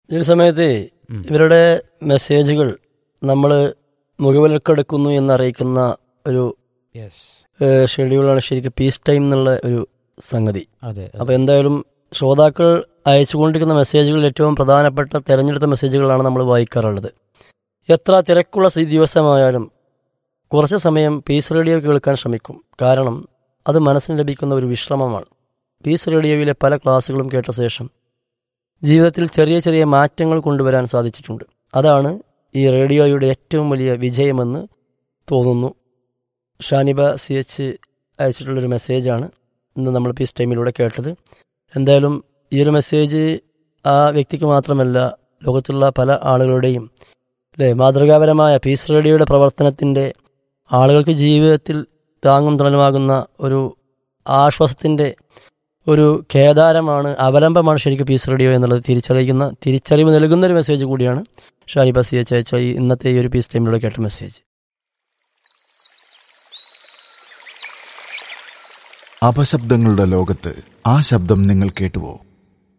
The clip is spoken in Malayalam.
ഈ ഒരു സമയത്ത് ഇവരുടെ മെസ്സേജുകൾ നമ്മൾ മുഖവിലക്കെടുക്കുന്നു എന്നറിയിക്കുന്ന ഒരു യെസ് ഏഹ്, ഷെഡ്യൂളാണ് ശരിക്കും പീസ് ടൈം എന്നുള്ള ഒരു സംഗതി അതെ അപ്പോൾ എന്തായാലും ശ്രോതാക്കൾ അയച്ചുകൊണ്ടിരിക്കുന്ന മെസ്സേജുകളിൽ ഏറ്റവും പ്രധാനപ്പെട്ട തിരഞ്ഞെടുത്ത മെസ്സേജുകളാണ് നമ്മൾ വായിക്കാറുള്ളത് എത്ര തിരക്കുള്ള സ്ഥിതി ദിവസമായാലും കുറച്ച് സമയം പീസ് റേഡിയോ കേൾക്കാൻ ശ്രമിക്കും കാരണം അത് മനസ്സിന് ലഭിക്കുന്ന ഒരു വിശ്രമമാണ് പീസ് റേഡിയോയിലെ പല ക്ലാസ്സുകളും കേട്ട ശേഷം ജീവിതത്തിൽ ചെറിയ ചെറിയ മാറ്റങ്ങൾ കൊണ്ടുവരാൻ സാധിച്ചിട്ടുണ്ട് അതാണ് ഈ റേഡിയോയുടെ ഏറ്റവും വലിയ വിജയമെന്ന് തോന്നുന്നു ഷാനിബ സി എച്ച് അയച്ചിട്ടുള്ളൊരു മെസ്സേജാണ് ഇന്ന് നമ്മൾ പീസ് ടൈമിലൂടെ കേട്ടത് എന്തായാലും ഈ ഒരു മെസ്സേജ് ആ വ്യക്തിക്ക് മാത്രമല്ല ലോകത്തുള്ള പല ആളുകളുടെയും അല്ലേ മാതൃകാപരമായ പീസ് റേഡിയോയുടെ പ്രവർത്തനത്തിൻ്റെ ആളുകൾക്ക് ജീവിതത്തിൽ താങ്ങും തണലുമാകുന്ന ഒരു ആശ്വാസത്തിൻ്റെ ഒരു കേദാരമാണ് അവലംബമാണ് ശരിക്കും പീസ് റേഡിയോ എന്നുള്ളത് തിരിച്ചറിയിക്കുന്ന തിരിച്ചറിവ് നൽകുന്ന ഒരു മെസ്സേജ് കൂടിയാണ് ഷാനിബ സി എച്ച് അയച്ച ഈ ഇന്നത്തെ ഈ ഒരു പീസ് ടൈമിലൂടെ കേട്ട മെസ്സേജ് അപശബ്ദങ്ങളുടെ ലോകത്ത് ആ ശബ്ദം നിങ്ങൾ കേട്ടുവോ